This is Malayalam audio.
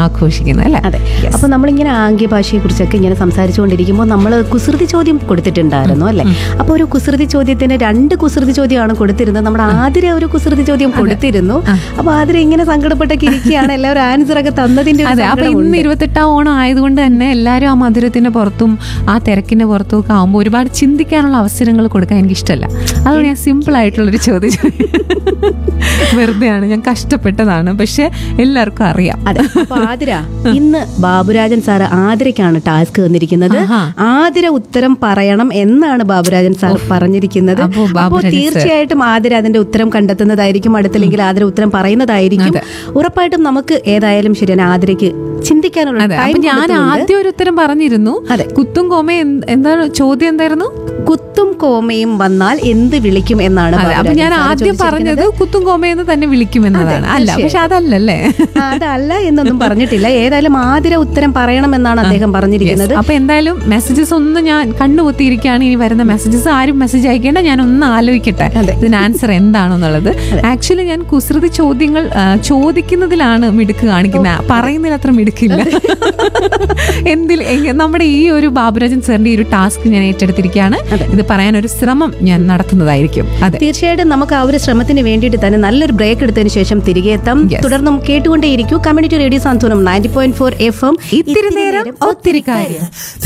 ആഘോഷിക്കുന്നത് അല്ലേ അതെ Yes. അപ്പൊ നമ്മളിങ്ങനെ ആംഗ്യ ഭാഷയെ കുറിച്ചൊക്കെ ഇങ്ങനെ സംസാരിച്ചുകൊണ്ടിരിക്കുമ്പോൾ നമ്മൾ കുസൃതി ചോദ്യം കൊടുത്തിട്ടുണ്ടായിരുന്നു അല്ലെ അപ്പൊ ഒരു കുസൃതി ചോദ്യത്തിന് രണ്ട് കുസൃതി ചോദ്യമാണ് കൊടുത്തിരുന്നത് നമ്മുടെ ആതിര ഒരു കുസൃതി ചോദ്യം കൊടുത്തിരുന്നു അപ്പൊ ആതിര ഇങ്ങനെ സങ്കടപ്പെട്ടൊക്കെ ഇരിക്കുകയാണ് എല്ലാവരും ആൻസർ ഒക്കെ തന്നതിന്റെ ഒരു അതെ അപ്പൊ ഇന്ന് സങ്കടമുണ്ട്. ഇരുപത്തെട്ടാം ഓണം ആയതുകൊണ്ട് തന്നെ എല്ലാവരും ആ മധുരത്തിന്റെ പുറത്തും ആ തിരക്കിന്റെ പുറത്തും ഒക്കെ ആകുമ്പോൾ ഒരുപാട് ചിന്തിക്കാനുള്ള അവസരങ്ങൾ കൊടുക്കാൻ എനിക്ക് ഇഷ്ടമല്ല അതുകൊണ്ട് ഞാൻ സിമ്പിൾ ആയിട്ടുള്ളൊരു ചോദ്യം ചോദിക്കും. വെറുതെയാണ് ഞാൻ കഷ്ടപ്പെട്ടതാണ് പക്ഷെ എല്ലാവർക്കും അറിയാം അതെ അപ്പൊ ആതിര ഇന്ന് ബാബുരാജൻ സാറ് ആതിരക്കാണ് ടാസ്ക് തന്നിരിക്കുന്നത് ആഹാ. ആതിര ഉത്തരം പറയണം എന്നാണ് ബാബുരാജൻ സാർ പറഞ്ഞിരിക്കുന്നത് അപ്പോ അപ്പോൾ ബാബുരാജൻ sir- തീർച്ചയായിട്ടും ആതിര അതിന്റെ ഉത്തരം കണ്ടെത്തുന്നതായിരിക്കും അടുത്തില്ലെങ്കിൽ ആതിര ഉത്തരം പറയുന്നതായിരിക്കും അതെ. ഉറപ്പായിട്ടും നമുക്ക് ഏതായാലും ശരിയാണ് ആതിരയ്ക്ക് ചിന്തിക്കാനുള്ള അതെ time അപ്പൊ ഞാൻ കൊടുത്തുകൊണ്ട് ആദ്യം ഒരു ഉത്തരം പറഞ്ഞിരുന്നു അതെ. കുത്തും കോമയും എന്ത്- എന്താണ് ചോദ്യം എന്തായിരുന്നു കുത്തും കോമയും വന്നാൽ എന്ത് വിളിക്കും എന്നാണ് അതെ അപ്പൊ ബാബുരാജൻ ഞാൻ സാർ ആദ്യം പറഞ്ഞത് കുത്തും കോമയെന്ന് തന്നെ വിളിക്കുമെന്നതാണ് അല്ല പക്ഷെ അതല്ലല്ലേ ആ, അതല്ല എന്നൊന്നും പറഞ്ഞിട്ടില്ല ഏതായാലും ആതിര ഉത്തരം പറയണമെന്നാണ് അദ്ദേഹം പറഞ്ഞിരിക്കുന്നത് അപ്പൊ എന്തായാലും മെസ്സേജസ് ഒന്ന് ഞാൻ കണ്ണുപൊത്തിയിരിക്കുകയാണ് ഇനി വരുന്ന മെസ്സേജസ് ആരും മെസ്സേജ് അയക്കേണ്ട ഞാൻ ഒന്ന് ആലോചിക്കട്ടെ ഇതിന് ആൻസർ എന്താണെന്നുള്ളത് ആക്ച്വലി ഞാൻ കുസൃതി ചോദ്യങ്ങൾ ആ, ചോദിക്കുന്നതിലാണ് മിടുക്ക് കാണിക്കുന്നത് പറയുന്നതിൽ അത്ര മിടുക്കില്ല എന്തിൽ എങ്ങ- നമ്മുടെ ഈ ഒരു ബാബുരാജൻ സാറിന്റെ ഈ ഒരു ടാസ്ക് ഞാൻ ഏറ്റെടുത്തിരിക്കുകയാണ് ഇത് പറയാൻ ഒരു ശ്രമം ഞാൻ നടത്തുന്നതായിരിക്കും അതെ തീർച്ചയായിട്ടും നമുക്ക് ആ ഒരു ശ്രമത്തിന് വേണ്ടിയിട്ട് തന്നെ നല്ലൊരു ബ്രേക്ക് എടുത്തതിന് ശേഷം തിരികെ എത്താം Yes. തുടർന്നും കേട്ടുകൊണ്ടേയിരിക്കൂ community radio Santhwanam ninety point four F M ഇത്തിരി നേരം ഒത്തിരി കാര്യം